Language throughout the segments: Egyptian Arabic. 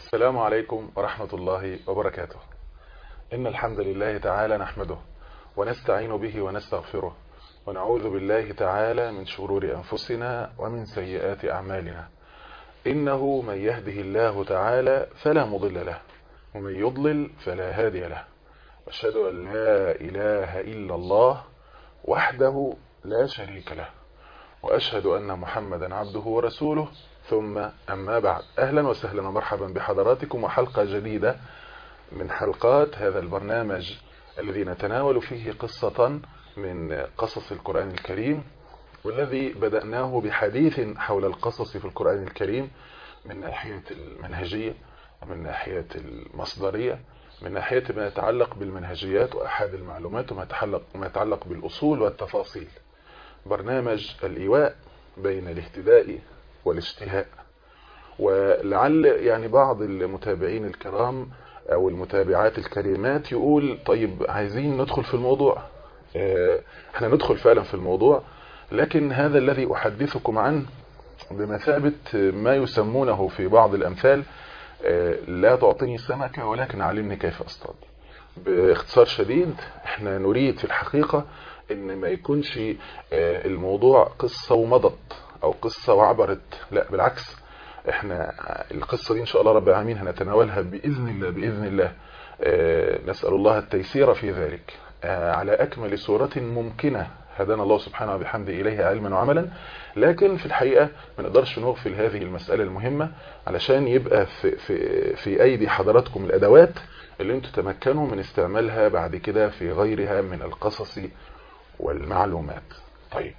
السلام عليكم ورحمة الله وبركاته إن الحمد لله تعالى نحمده ونستعين به ونستغفره ونعوذ بالله تعالى من شرور أنفسنا ومن سيئات أعمالنا إنه من يهده الله تعالى فلا مضل له ومن يضلل فلا هادي له واشهد أن لا إله إلا الله وحده لا شريك له وأشهد أن محمدا عبده ورسوله ثم أما بعد أهلا وسهلا ومرحبا بحضراتكم وحلقة جديدة من حلقات هذا البرنامج الذي نتناول فيه قصة من قصص القرآن الكريم والذي بدأناه بحديث حول القصص في القرآن الكريم من ناحية المنهجية ومن ناحية المصدرية من ناحية ما يتعلق بالمنهجيات وأحد المعلومات وما يتعلق, وما يتعلق بالأصول والتفاصيل برنامج الإيواء بين الاهتداء والاشتهاء ولعل يعني بعض المتابعين الكرام أو المتابعات الكريمات يقول طيب عايزين ندخل في الموضوع احنا ندخل فعلا في الموضوع لكن هذا الذي أحدثكم عنه بمثابة ما يسمونه في بعض الأمثال لا تعطيني سمكة ولكن علمني كيف أصطاد باختصار شديد احنا نريد في الحقيقة ان ما يكونش الموضوع قصة ومضت او قصة وعبرت لا بالعكس احنا القصة دي ان شاء الله رب العالمين هنتناولها بإذن الله بإذن الله نسأل الله التيسير في ذلك على أكمل صورة ممكنة هدانا الله سبحانه وبحمده إليه علما وعملا لكن في الحقيقة ما نقدرش نغفل هذه المسألة المهمة علشان يبقى في, في, في أيدي حضراتكم الأدوات اللي انتم تمكنوا من استعمالها بعد كده في غيرها من القصص والمعلومات طيب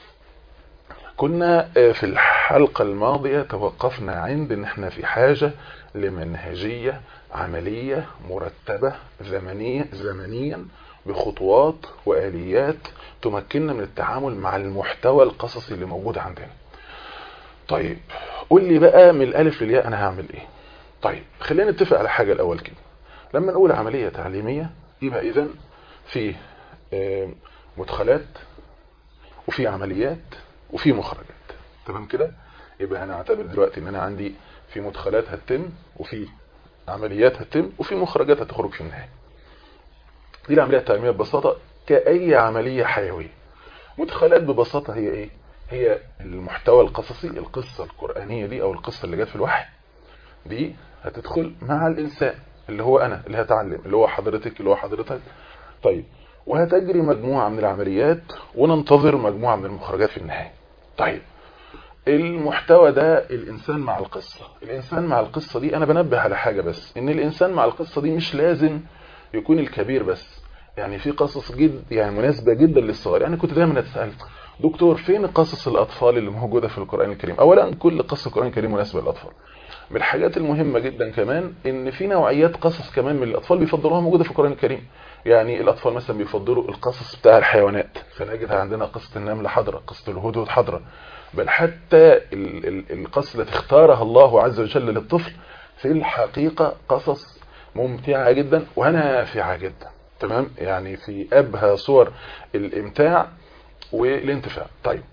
كنا في الحلقة الماضية توقفنا عند ان احنا في حاجة لمنهجية عملية مرتبة زمنية زمنيا بخطوات وآليات تمكننا من التعامل مع المحتوى القصصي اللي موجود عندنا طيب قول لي بقى من الالف للياء انا هعمل ايه طيب خلينا نتفق على حاجة الاول كده لما نقول عملية تعليمية يبقى اذا في مدخلات وفي عمليات وفي مخرجات تمام كده يبقى انا اعتبر دلوقتي ان انا عندي في مدخلات هتتم وفي عمليات هتتم وفي مخرجات هتخرج في النهايه دي العمليه التعليميه ببساطه كاي عمليه حيويه مدخلات ببساطه هي ايه هي المحتوى القصصي القصه القرانيه دي او القصه اللي جت في الوحي دي هتدخل مع الانسان اللي هو انا اللي هتعلم اللي هو حضرتك اللي هو حضرتك طيب وهتجري مجموعة من العمليات وننتظر مجموعة من المخرجات في النهاية طيب المحتوى ده الإنسان مع القصة الإنسان مع القصة دي أنا بنبه على حاجة بس إن الإنسان مع القصة دي مش لازم يكون الكبير بس يعني في قصص جد يعني مناسبة جدا للصغار يعني كنت دايما اتسأل دكتور فين قصص الأطفال اللي موجودة في القرآن الكريم أولا كل قصة القرآن الكريم مناسبة للأطفال من الحاجات المهمة جدا كمان ان في نوعيات قصص كمان من الأطفال بيفضلوها موجودة في القرآن الكريم يعني الأطفال مثلا بيفضلوا القصص بتاع الحيوانات فنجد عندنا قصة النمل حضرة قصة الهدهد حضرة بل حتى القصة التي اختارها الله عز وجل للطفل في الحقيقة قصص ممتعة جدا ونافعة جدا تمام يعني في أبهى صور الامتاع والانتفاع طيب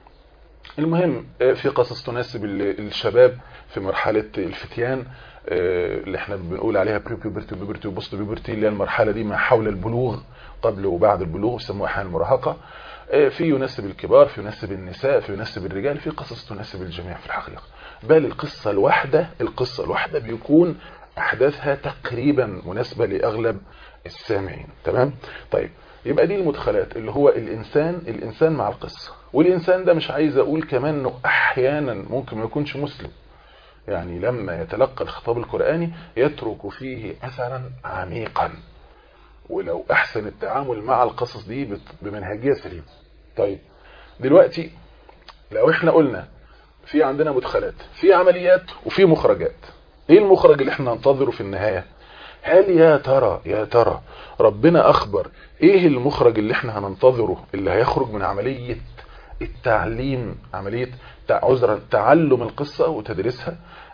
المهم في قصص تناسب الشباب في مرحلة الفتيان اللي احنا بنقول عليها بري بيوبرتي وبيوبرتي وبوست بيوبرتي اللي هي المرحلة دي ما حول البلوغ قبل وبعد البلوغ يسموها احيانا المراهقة في يناسب الكبار في يناسب النساء في يناسب الرجال في قصص تناسب الجميع في الحقيقة بل القصة الواحدة القصة الواحدة بيكون احداثها تقريبا مناسبة لاغلب السامعين تمام طيب يبقى دي المدخلات اللي هو الانسان الانسان مع القصة والانسان ده مش عايز اقول كمان انه احيانا ممكن ما يكونش مسلم يعني لما يتلقى الخطاب القرآني يترك فيه أثرا عميقا ولو أحسن التعامل مع القصص دي بمنهجية سليمة طيب دلوقتي لو احنا قلنا في عندنا مدخلات في عمليات وفي مخرجات ايه المخرج اللي احنا ننتظره في النهاية هل يا ترى يا ترى ربنا أخبر ايه المخرج اللي احنا هننتظره اللي هيخرج من عملية التعليم عملية عذرا تعلم القصة وتدريسها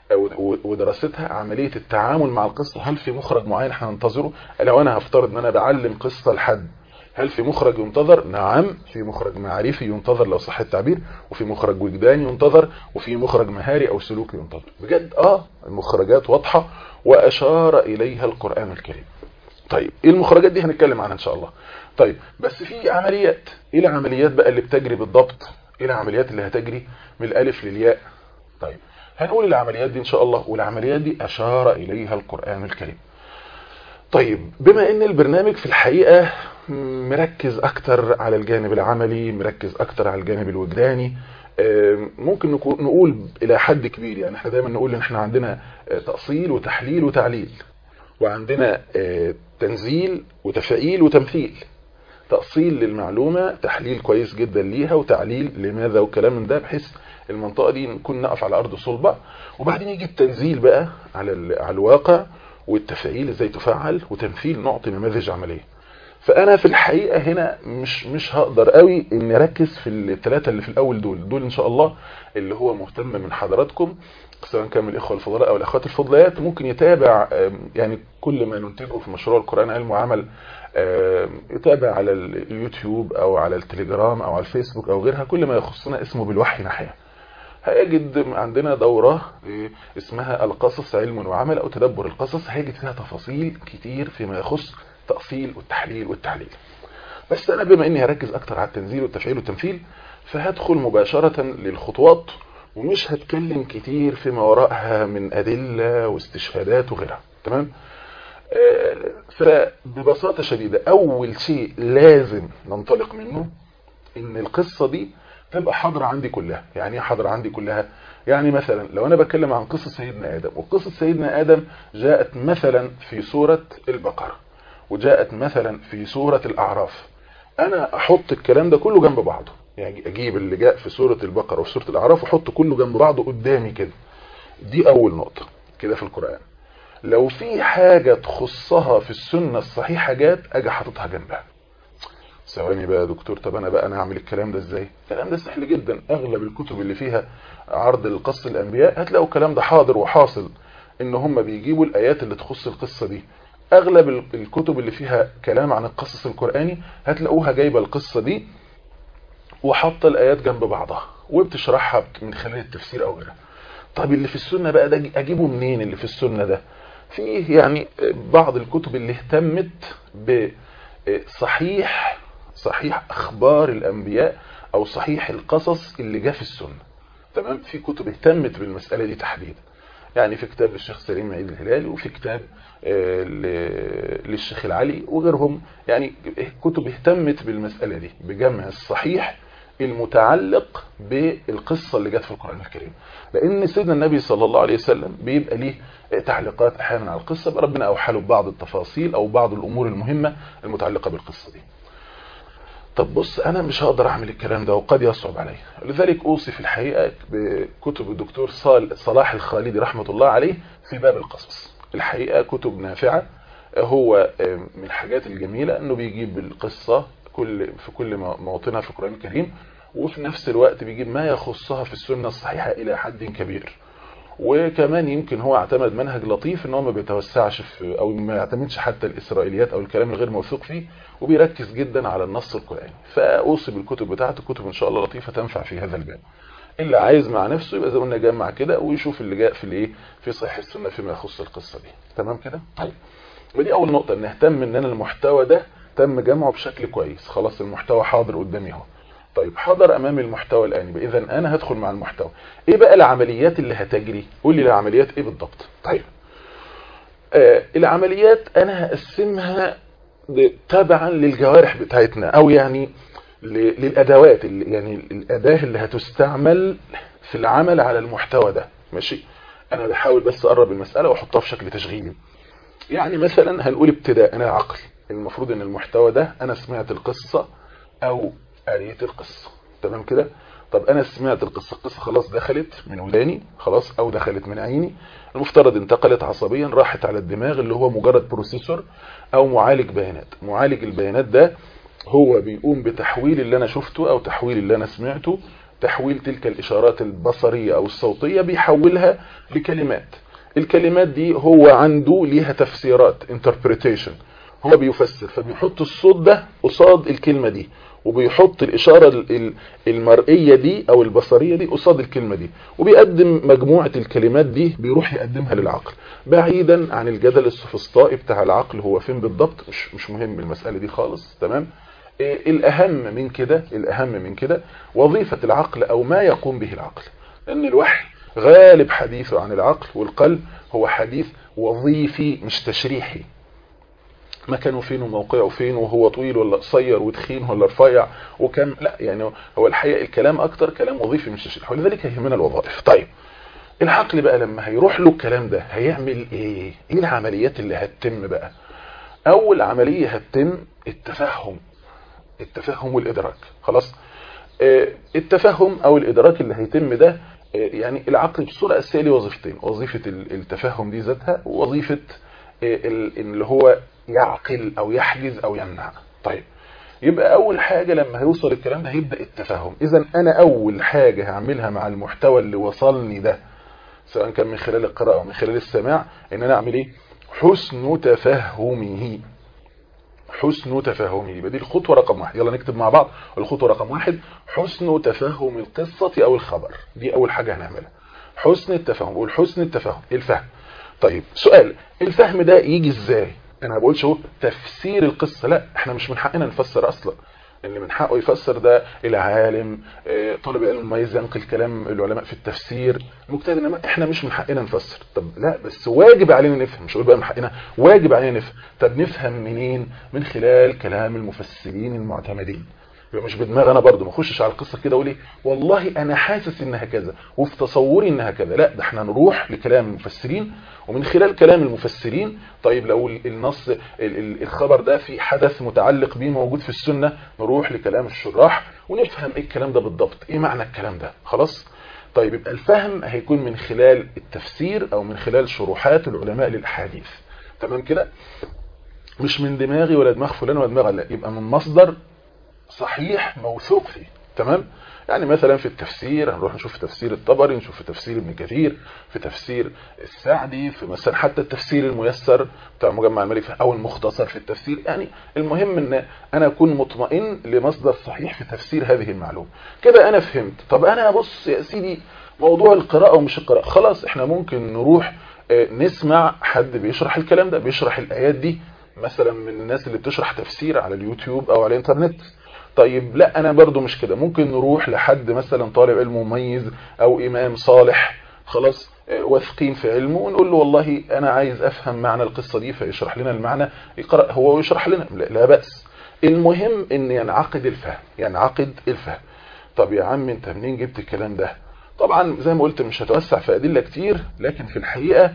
ودراستها عملية التعامل مع القصة هل في مخرج معين احنا ننتظره لو انا هفترض ان انا بعلم قصة لحد هل في مخرج ينتظر نعم في مخرج معرفي ينتظر لو صح التعبير وفي مخرج وجداني ينتظر وفي مخرج مهاري او سلوكي ينتظر بجد اه المخرجات واضحة واشار اليها القرآن الكريم طيب ايه المخرجات دي هنتكلم عنها ان شاء الله طيب بس في عمليات ايه العمليات بقى اللي بتجري بالضبط ايه العمليات اللي هتجري من الالف للياء طيب هنقول العمليات دي ان شاء الله والعمليات دي اشار اليها القرآن الكريم طيب بما ان البرنامج في الحقيقة مركز اكتر على الجانب العملي مركز اكتر على الجانب الوجداني ممكن نقول الى حد كبير يعني احنا دايما نقول ان احنا عندنا تأصيل وتحليل وتعليل وعندنا تنزيل وتفعيل وتمثيل تأصيل للمعلومة تحليل كويس جدا ليها وتعليل لماذا وكلام من ده بحيث المنطقة دي نكون نقف على أرض صلبة وبعدين يجي التنزيل بقى على على الواقع والتفعيل ازاي تفعل وتمثيل نعطي نماذج عملية فأنا في الحقيقة هنا مش مش هقدر قوي اني اركز في الثلاثة اللي في الأول دول دول إن شاء الله اللي هو مهتم من حضراتكم سواء كان من الإخوة الفضلاء أو الأخوات الفضليات ممكن يتابع يعني كل ما ننتجه في مشروع القرآن علم وعمل يتابع على اليوتيوب أو على التليجرام أو على الفيسبوك أو غيرها كل ما يخصنا اسمه بالوحي ناحية هيجد عندنا دورة اسمها القصص علم وعمل أو تدبر القصص هيجد فيها تفاصيل كتير فيما يخص تأصيل والتحليل والتعليل بس أنا بما أني هركز أكتر على التنزيل والتفعيل والتمثيل فهدخل مباشرة للخطوات ومش هتكلم كتير فيما وراءها من أدلة واستشهادات وغيرها تمام فببساطة شديدة أول شيء لازم ننطلق منه إن القصة دي تبقى حاضرة عندي كلها يعني ايه حاضرة عندي كلها يعني مثلا لو أنا بتكلم عن قصة سيدنا آدم وقصة سيدنا آدم جاءت مثلا في سورة البقرة وجاءت مثلا في سورة الأعراف أنا أحط الكلام ده كله جنب بعضه يعني أجيب اللي جاء في سورة البقرة وفي سورة الأعراف وأحط كله جنب بعضه قدامي كده دي أول نقطة كده في القرآن لو في حاجة تخصها في السنة الصحيحة جات أجي حاططها جنبها ثواني بقى يا دكتور طب انا بقى انا اعمل الكلام ده ازاي الكلام ده سهل جدا اغلب الكتب اللي فيها عرض القص الانبياء هتلاقوا الكلام ده حاضر وحاصل ان هم بيجيبوا الايات اللي تخص القصة دي اغلب الكتب اللي فيها كلام عن القصص القرآني هتلاقوها جايبة القصة دي وحاطه الايات جنب بعضها وبتشرحها من خلال التفسير او غيرها طب اللي في السنة بقى ده اجيبه منين اللي في السنة ده فيه يعني بعض الكتب اللي اهتمت بصحيح صحيح اخبار الانبياء او صحيح القصص اللي جاء في السنة تمام في كتب اهتمت بالمسألة دي تحديدا يعني في كتاب للشيخ سليم عيد الهلالي وفي كتاب للشيخ العلي وغيرهم يعني كتب اهتمت بالمسألة دي بجمع الصحيح المتعلق بالقصة اللي جت في القرآن الكريم لأن سيدنا النبي صلى الله عليه وسلم بيبقى ليه تعليقات أحيانا على القصة ربنا أوحله ببعض التفاصيل أو بعض الأمور المهمة المتعلقة بالقصة دي طب بص أنا مش هقدر أعمل الكلام ده وقد يصعب علي لذلك أوصي في الحقيقة بكتب الدكتور صلاح الخالدي رحمة الله عليه في باب القصص الحقيقة كتب نافعة هو من الحاجات الجميلة أنه بيجيب القصة كل في كل موطنها في القرآن الكريم وفي نفس الوقت بيجيب ما يخصها في السنة الصحيحة إلى حد كبير وكمان يمكن هو اعتمد منهج لطيف ان هو ما بيتوسعش في او ما يعتمدش حتى الاسرائيليات او الكلام الغير موثوق فيه وبيركز جدا على النص القرآني فاوصي بالكتب بتاعته كتب ان شاء الله لطيفة تنفع في هذا الباب اللي عايز مع نفسه يبقى زي ما قلنا جمع كده ويشوف اللي جاء في الايه في صحيح السنه فيما يخص القصه دي تمام كده طيب ودي اول نقطه ان نهتم ان انا المحتوى ده تم جمعه بشكل كويس خلاص المحتوى حاضر قدامي اهو طيب حضر امامي المحتوى الان اذا انا هدخل مع المحتوى ايه بقى العمليات اللي هتجري قول لي العمليات ايه بالضبط طيب آه العمليات انا هقسمها تبعا للجوارح بتاعتنا او يعني للادوات اللي يعني الاداه اللي هتستعمل في العمل على المحتوى ده ماشي انا بحاول بس اقرب المساله واحطها في شكل تشغيلي يعني مثلا هنقول ابتداء انا عقل المفروض ان المحتوى ده انا سمعت القصه او قريت القصه تمام كده طب انا سمعت القصه القصه خلاص دخلت من وداني خلاص او دخلت من عيني المفترض انتقلت عصبيا راحت على الدماغ اللي هو مجرد بروسيسور او معالج بيانات معالج البيانات ده هو بيقوم بتحويل اللي انا شفته او تحويل اللي انا سمعته تحويل تلك الاشارات البصرية او الصوتية بيحولها لكلمات الكلمات دي هو عنده ليها تفسيرات interpretation هو بيفسر فبيحط الصوت ده قصاد الكلمة دي وبيحط الإشارة المرئية دي أو البصرية دي قصاد الكلمة دي وبيقدم مجموعة الكلمات دي بيروح يقدمها للعقل بعيدا عن الجدل السفسطائي بتاع العقل هو فين بالضبط مش, مش مهم المسألة دي خالص تمام الأهم من كده الأهم من كده وظيفة العقل أو ما يقوم به العقل لأن الوحي غالب حديثه عن العقل والقلب هو حديث وظيفي مش تشريحي مكانه فين وموقعه فين وهو طويل ولا قصير وتخين ولا رفيع وكم لا يعني هو الحقيقة الكلام أكتر كلام وظيفي مش تشريحي ولذلك يهمنا الوظائف طيب العقل بقى لما هيروح له الكلام ده هيعمل ايه ايه العمليات اللي هتتم بقى اول عملية هتتم التفهم التفهم والادراك خلاص اه التفهم او الادراك اللي هيتم ده اه يعني العقل بصورة اساسيه له وظيفتين وظيفة التفهم دي ذاتها ووظيفة اه اللي هو يعقل او يحجز او يمنع طيب يبقى اول حاجة لما هيوصل الكلام ده هيبدأ التفهم اذا انا اول حاجة هعملها مع المحتوى اللي وصلني ده سواء كان من خلال القراءة او من خلال السماع ان انا اعمل ايه حسن تفهمه حسن تفهمه يبقى دي الخطوة رقم واحد يلا نكتب مع بعض الخطوة رقم واحد حسن تفهم القصة او الخبر دي اول حاجة هنعملها حسن التفهم والحسن التفهم الفهم طيب سؤال الفهم ده يجي ازاي انا ما بقولش هو تفسير القصة لا احنا مش من حقنا نفسر اصلا اللي من حقه يفسر ده العالم طالب علم مميز ينقل كلام العلماء في التفسير مجتهد انما احنا مش من حقنا نفسر طب لا بس واجب علينا نفهم مش بقى من حقنا واجب علينا نفهم طب نفهم منين من خلال كلام المفسرين المعتمدين يبقى مش بدماغ انا برضو ما اخشش على القصه كده واقول ايه والله انا حاسس انها كذا وفي تصوري انها كذا لا ده احنا نروح لكلام المفسرين ومن خلال كلام المفسرين طيب لو النص الخبر ده في حدث متعلق بيه موجود في السنه نروح لكلام الشراح ونفهم ايه الكلام ده بالضبط ايه معنى الكلام ده خلاص طيب يبقى الفهم هيكون من خلال التفسير او من خلال شروحات العلماء للاحاديث تمام كده مش من دماغي ولا دماغ فلان ولا دماغ لا يبقى من مصدر صحيح موثوق فيه تمام يعني مثلا في التفسير هنروح نشوف في تفسير الطبري نشوف في تفسير ابن كثير في تفسير السعدي في مثلا حتى التفسير الميسر بتاع مجمع الملك او المختصر في التفسير يعني المهم ان انا اكون مطمئن لمصدر صحيح في تفسير هذه المعلومه كده انا فهمت طب انا بص يا سيدي موضوع القراءه ومش القراءه خلاص احنا ممكن نروح نسمع حد بيشرح الكلام ده بيشرح الايات دي مثلا من الناس اللي بتشرح تفسير على اليوتيوب او على الانترنت طيب لا انا برضو مش كده ممكن نروح لحد مثلا طالب علم مميز او امام صالح خلاص واثقين في علمه ونقول له والله انا عايز افهم معنى القصة دي فيشرح لنا المعنى يقرأ هو ويشرح لنا لا, لا بأس المهم ان ينعقد الفهم ينعقد الفهم طب يا عم انت منين جبت الكلام ده طبعا زي ما قلت مش هتوسع في ادله كتير لكن في الحقيقة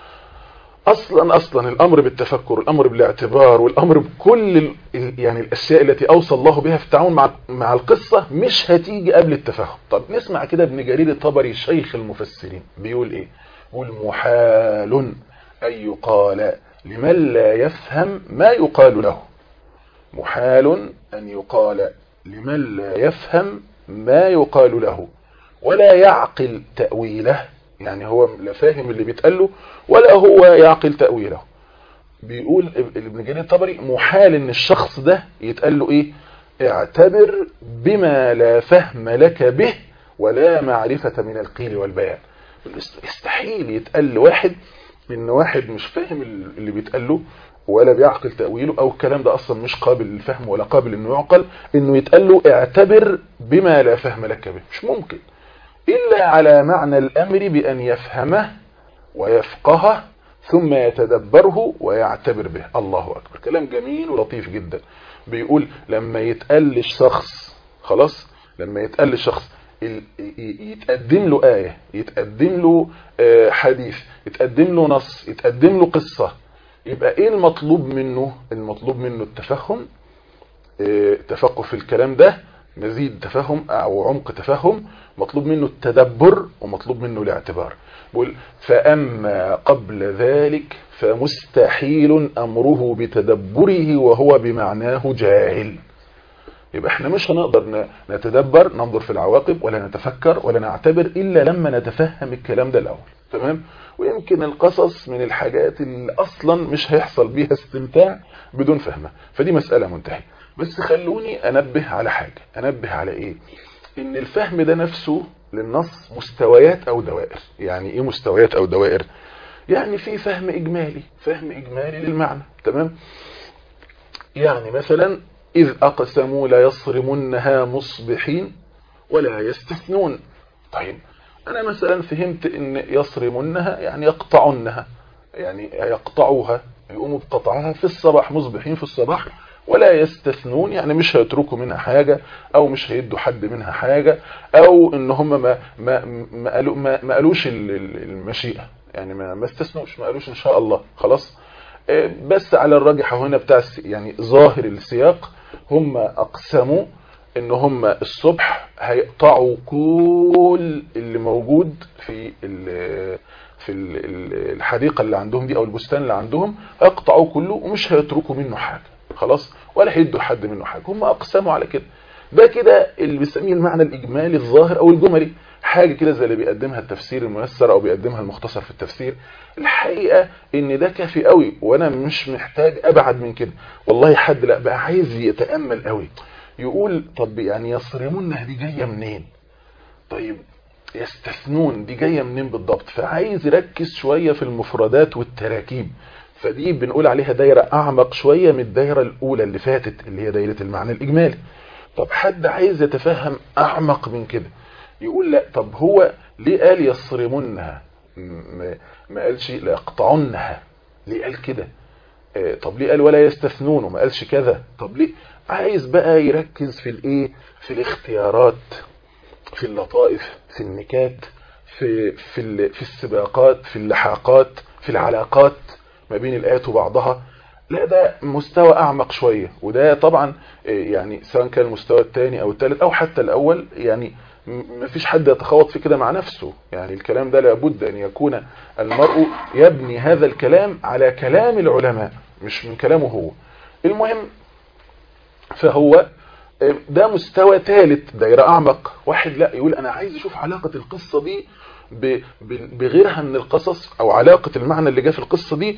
اصلا اصلا الامر بالتفكر الامر بالاعتبار والامر بكل يعني الاشياء التي اوصى الله بها في التعاون مع مع القصة مش هتيجي قبل التفهم طب نسمع كده ابن جرير الطبري شيخ المفسرين بيقول ايه بيقول محال ان يقال لمن لا يفهم ما يقال له محال ان يقال لمن لا يفهم ما يقال له ولا يعقل تأويله يعني هو لا فاهم اللي بيتقال له ولا هو يعقل تأويله بيقول ابن جرير الطبري محال ان الشخص ده يتقال له ايه اعتبر بما لا فهم لك به ولا معرفة من القيل والبيان يستحيل يتقال لواحد ان واحد مش فاهم اللي بيتقال له ولا بيعقل تأويله او الكلام ده اصلا مش قابل للفهم ولا قابل انه يعقل انه يتقال له اعتبر بما لا فهم لك به مش ممكن إلا على معنى الأمر بأن يفهمه ويفقهه ثم يتدبره ويعتبر به الله أكبر كلام جميل ولطيف جدا بيقول لما يتقال شخص خلاص لما يتقال شخص يتقدم له آية يتقدم له حديث يتقدم له نص يتقدم له قصة يبقى ايه المطلوب منه المطلوب منه التفهم تفقه في الكلام ده مزيد تفهم او عمق تفهم مطلوب منه التدبر ومطلوب منه الاعتبار بيقول فأما قبل ذلك فمستحيل أمره بتدبره وهو بمعناه جاهل يبقى احنا مش هنقدر نتدبر ننظر في العواقب ولا نتفكر ولا نعتبر إلا لما نتفهم الكلام ده الأول تمام ويمكن القصص من الحاجات اللي اصلا مش هيحصل بيها استمتاع بدون فهمها فدي مسألة منتهية بس خلوني انبه على حاجة انبه على ايه ان الفهم ده نفسه للنص مستويات او دوائر يعني ايه مستويات او دوائر يعني في فهم اجمالي فهم اجمالي للمعنى تمام يعني مثلا اذ اقسموا لا يصرمنها مصبحين ولا يستثنون طيب انا مثلا فهمت ان يصرمنها يعني يقطعنها يعني يقطعوها يقوموا بقطعها في الصباح مصبحين في الصباح ولا يستثنون يعني مش هيتركوا منها حاجة او مش هيدوا حد منها حاجة او ان هم ما ما ما, قالوا ما, ما قالوش المشيئة يعني ما, ما استثنوش ما قالوش ان شاء الله خلاص بس على الراجح هنا بتاع يعني ظاهر السياق هم اقسموا ان هم الصبح هيقطعوا كل اللي موجود في في الحديقة اللي عندهم دي او البستان اللي عندهم هيقطعوا كله ومش هيتركوا منه حاجة خلاص ولا هيدوا حد منه حاجة هم اقسموا على كده ده كده اللي بيسميه المعنى الاجمالي الظاهر او الجملي حاجة كده زي اللي بيقدمها التفسير الميسر او بيقدمها المختصر في التفسير الحقيقة ان ده كافي قوي وانا مش محتاج ابعد من كده والله حد لا بقى عايز يتأمل قوي يقول طب يعني يصرمونها دي جاية منين طيب يستثنون دي جاية منين بالضبط فعايز يركز شوية في المفردات والتراكيب فدي بنقول عليها دايرة اعمق شوية من الدايرة الاولى اللي فاتت اللي هي دايرة المعنى الاجمالي طب حد عايز يتفهم اعمق من كده يقول لا طب هو ليه قال يصرمونها ما قالش لا يقطعنها ليه قال كده طب ليه قال ولا يستثنون وما قالش كذا طب ليه عايز بقى يركز في الايه في الاختيارات في اللطائف في النكات في في في السباقات في اللحاقات في العلاقات ما بين الايات وبعضها لا ده مستوى اعمق شوية وده طبعا يعني سواء كان المستوى الثاني او الثالث او حتى الاول يعني ما فيش حد يتخوض في كده مع نفسه يعني الكلام ده لابد ان يكون المرء يبني هذا الكلام على كلام العلماء مش من كلامه هو المهم فهو ده مستوى ثالث دايرة اعمق واحد لا يقول انا عايز اشوف علاقة القصة دي بغيرها من القصص او علاقة المعنى اللي جاء في القصة دي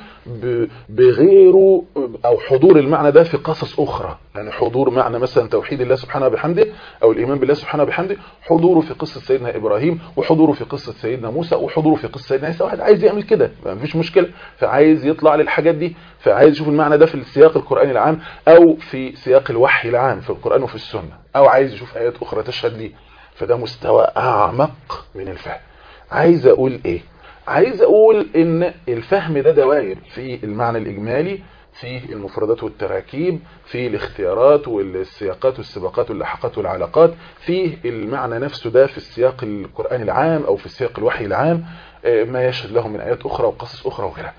بغيره او حضور المعنى ده في قصص اخرى يعني حضور معنى مثلا توحيد الله سبحانه وبحمده او الايمان بالله سبحانه وبحمده حضوره في قصة سيدنا ابراهيم وحضوره في قصة سيدنا موسى وحضوره في قصة سيدنا عيسى واحد عايز يعمل كده مفيش مشكلة فعايز يطلع للحاجات دي فعايز يشوف المعنى ده في السياق القرآني العام او في سياق الوحي العام في القرآن وفي السنة او عايز يشوف ايات اخرى تشهد ليه فده مستوى اعمق من الفهم عايز اقول ايه عايز اقول ان الفهم ده دوائر في المعنى الاجمالي في المفردات والتراكيب في الاختيارات والسياقات والسباقات واللحقات والعلاقات في المعنى نفسه ده في السياق القرآني العام او في سياق الوحي العام ما يشهد له من ايات اخرى وقصص اخرى وغيرها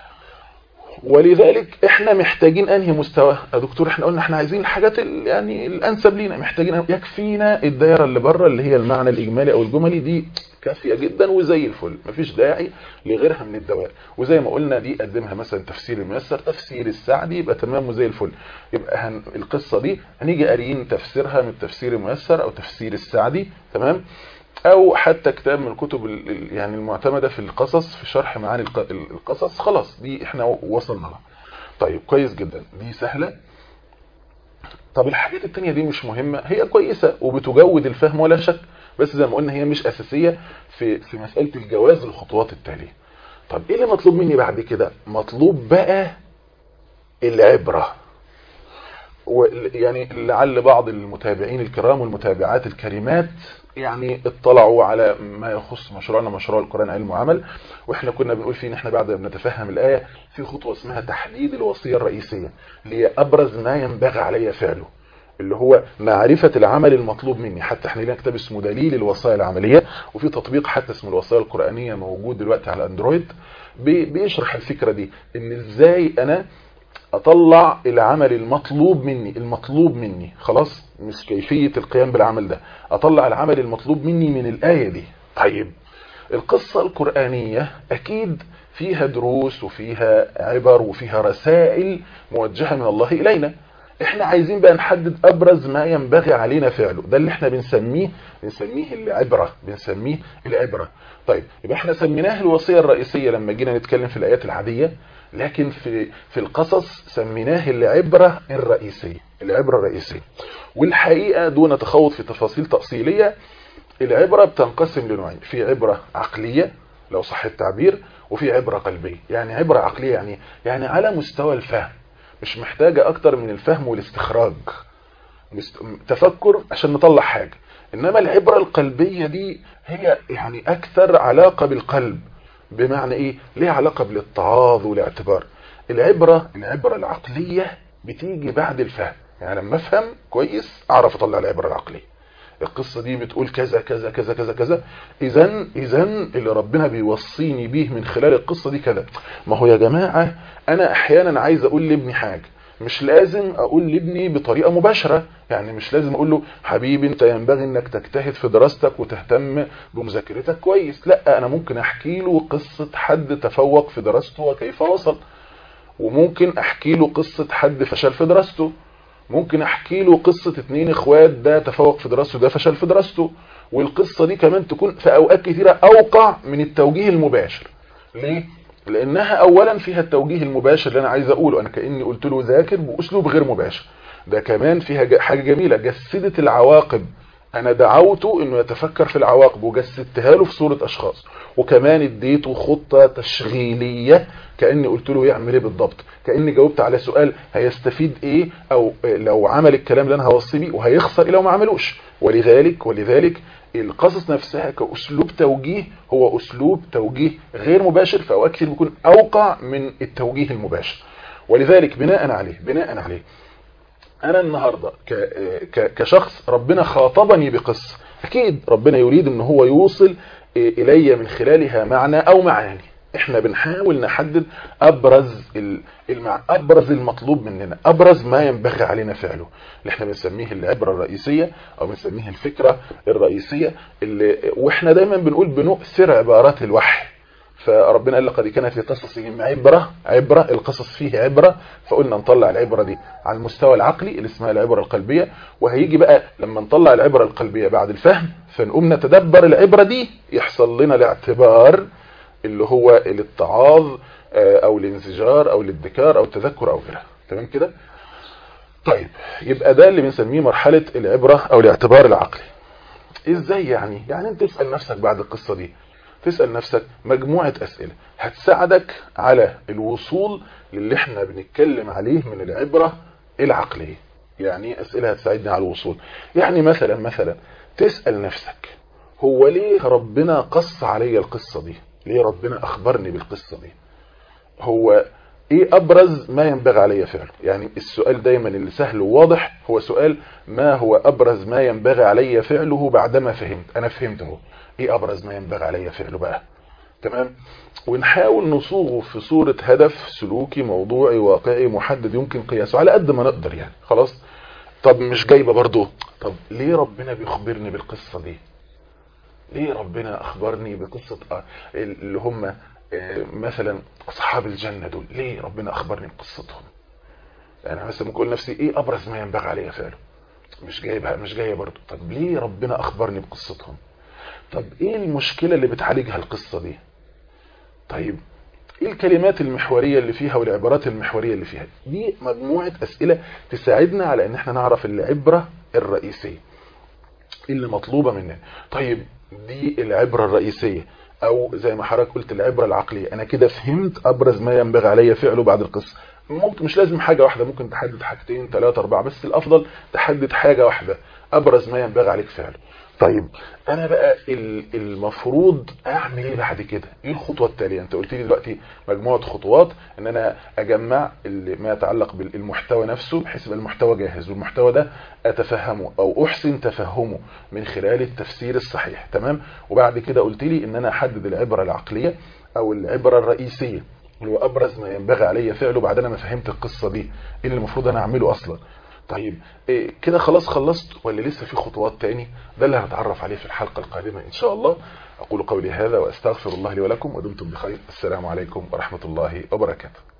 ولذلك احنا محتاجين انهي مستوى يا دكتور احنا قلنا احنا عايزين الحاجات يعني الانسب لينا محتاجين يكفينا الدايره اللي بره اللي هي المعنى الاجمالي او الجملي دي كافيه جدا وزي الفل مفيش داعي لغيرها من الدوائر وزي ما قلنا دي قدمها مثلا تفسير الميسر تفسير السعدي يبقى تمام وزي الفل يبقى هن القصه دي هنيجي قاريين تفسيرها من التفسير الميسر او تفسير السعدي تمام او حتى كتاب من الكتب يعني المعتمدة في القصص في شرح معاني القصص خلاص دي احنا وصلنا لها طيب كويس جدا دي سهلة طب الحاجات التانية دي مش مهمة هي كويسة وبتجود الفهم ولا شك بس زي ما قلنا هي مش اساسية في في مسألة الجواز الخطوات التالية طب ايه اللي مطلوب مني بعد كده مطلوب بقى العبرة يعني لعل بعض المتابعين الكرام والمتابعات الكريمات يعني اطلعوا على ما يخص مشروعنا مشروع القرآن علم وعمل واحنا كنا بنقول فيه ان احنا بعد ما نتفهم الآية في خطوة اسمها تحديد الوصية الرئيسية اللي هي ابرز ما ينبغي علي فعله اللي هو معرفة العمل المطلوب مني حتى احنا لنا كتاب اسمه دليل الوصايا العملية وفي تطبيق حتى اسمه الوصايا القرآنية موجود دلوقتي على اندرويد بيشرح الفكرة دي ان ازاي انا اطلع العمل المطلوب مني المطلوب مني خلاص مش كيفية القيام بالعمل ده اطلع العمل المطلوب مني من الآية دي طيب القصة القرآنية اكيد فيها دروس وفيها عبر وفيها رسائل موجهة من الله الينا احنا عايزين بقى نحدد ابرز ما ينبغي علينا فعله ده اللي احنا بنسميه بنسميه العبرة بنسميه العبرة طيب يبقى احنا سميناها الوصية الرئيسية لما جينا نتكلم في الايات العادية لكن في في القصص سميناه العبرة الرئيسية العبرة الرئيسية والحقيقة دون تخوض في تفاصيل تأصيلية العبرة بتنقسم لنوعين في عبرة عقلية لو صح التعبير وفي عبرة قلبية يعني عبرة عقلية يعني يعني على مستوى الفهم مش محتاجة اكتر من الفهم والاستخراج تفكر عشان نطلع حاجة انما العبرة القلبية دي هي يعني اكثر علاقة بالقلب بمعنى ايه ليه علاقة بالاتعاظ والاعتبار العبرة العبرة العقلية بتيجي بعد الفهم يعني لما افهم كويس اعرف اطلع العبرة العقلية القصة دي بتقول كذا كذا كذا كذا كذا اذا اذا اللي ربنا بيوصيني بيه من خلال القصة دي كذا ما هو يا جماعة انا احيانا عايز اقول لابني حاجة مش لازم اقول لابني بطريقة مباشرة يعني مش لازم اقول له حبيبي انت ينبغي انك تجتهد في دراستك وتهتم بمذاكرتك كويس لا انا ممكن احكي له قصة حد تفوق في دراسته وكيف وصل وممكن احكي له قصة حد فشل في دراسته ممكن احكي له قصة اتنين اخوات ده تفوق في دراسته ده فشل في دراسته والقصة دي كمان تكون في اوقات كتيرة اوقع من التوجيه المباشر ليه؟ لانها اولا فيها التوجيه المباشر اللي انا عايز اقوله انا كأني قلت له ذاكر باسلوب غير مباشر ده كمان فيها حاجة جميلة جسدت العواقب انا دعوته انه يتفكر في العواقب وجسدتها له في صورة اشخاص وكمان اديته خطة تشغيلية كأني قلت له يعمل ايه بالضبط كأني جاوبت على سؤال هيستفيد ايه او لو عمل الكلام اللي انا هوصي بيه وهيخسر ايه لو ما عملوش ولذلك ولذلك القصص نفسها كأسلوب توجيه هو أسلوب توجيه غير مباشر في أوقات كتير بيكون أوقع من التوجيه المباشر ولذلك بناء عليه بناء عليه أنا النهاردة كشخص ربنا خاطبني بقصة أكيد ربنا يريد أن هو يوصل إلي من خلالها معنى أو معاني احنا بنحاول نحدد ابرز المع... ابرز المطلوب مننا ابرز ما ينبغي علينا فعله اللي احنا بنسميه العبره الرئيسيه او بنسميه الفكره الرئيسيه اللي واحنا دايما بنقول بنؤثر عبارات الوحي فربنا قال لقد كان في قصصهم عبرة عبرة القصص فيه عبرة فقلنا نطلع العبرة دي على المستوى العقلي اللي اسمها العبرة القلبية وهيجي بقى لما نطلع العبرة القلبية بعد الفهم فنقوم نتدبر العبرة دي يحصل لنا الاعتبار اللي هو الاتعاظ او الانزجار او الادكار او التذكر او غيرها تمام كده طيب يبقى ده اللي بنسميه مرحلة العبرة او الاعتبار العقلي ازاي يعني يعني انت تسأل نفسك بعد القصة دي تسأل نفسك مجموعة اسئلة هتساعدك على الوصول للي احنا بنتكلم عليه من العبرة العقلية يعني اسئلة هتساعدني على الوصول يعني مثلا مثلا تسأل نفسك هو ليه ربنا قص علي القصة دي ليه ربنا اخبرني بالقصة دي هو ايه ابرز ما ينبغي علي فعله يعني السؤال دايما اللي سهل وواضح هو سؤال ما هو ابرز ما ينبغي علي فعله بعدما فهمت انا فهمت اهو ايه ابرز ما ينبغي علي فعله بقى تمام ونحاول نصوغه في صورة هدف سلوكي موضوعي واقعي محدد يمكن قياسه على قد ما نقدر يعني خلاص طب مش جايبه برضه طب ليه ربنا بيخبرني بالقصة دي ليه ربنا اخبرني بقصة اللي هم مثلا اصحاب الجنة دول ليه ربنا اخبرني بقصتهم انا مثلا ممكن اقول نفسي ايه ابرز ما ينبغي علي فعله مش جايبها مش جايه برضه طب ليه ربنا اخبرني بقصتهم طب ايه المشكلة اللي بتعالجها القصة دي طيب ايه الكلمات المحورية اللي فيها والعبارات المحورية اللي فيها دي مجموعة اسئلة تساعدنا على ان احنا نعرف العبرة الرئيسية اللي مطلوبة مننا طيب دي العبرة الرئيسية او زي ما حضرتك قلت العبرة العقلية انا كده فهمت ابرز ما ينبغي علي فعله بعد القصة ممكن مش لازم حاجة واحدة ممكن تحدد حاجتين ثلاثة اربعة بس الافضل تحدد حاجة واحدة ابرز ما ينبغي عليك فعله طيب انا بقى المفروض اعمل ايه بعد كده ايه الخطوه التاليه انت قلت لي دلوقتي مجموعه خطوات ان انا اجمع ما يتعلق بالمحتوى نفسه بحيث يبقى المحتوى جاهز والمحتوى ده اتفهمه او احسن تفهمه من خلال التفسير الصحيح تمام وبعد كده قلت لي ان انا احدد العبره العقليه او العبره الرئيسيه اللي هو ابرز ما ينبغي علي فعله بعد انا ما فهمت القصه دي ايه اللي المفروض انا اعمله اصلا طيب إيه كده خلاص خلصت ولا لسه في خطوات تاني ده اللي هنتعرف عليه في الحلقة القادمة إن شاء الله أقول قولي هذا وأستغفر الله لي ولكم ودمتم بخير السلام عليكم ورحمة الله وبركاته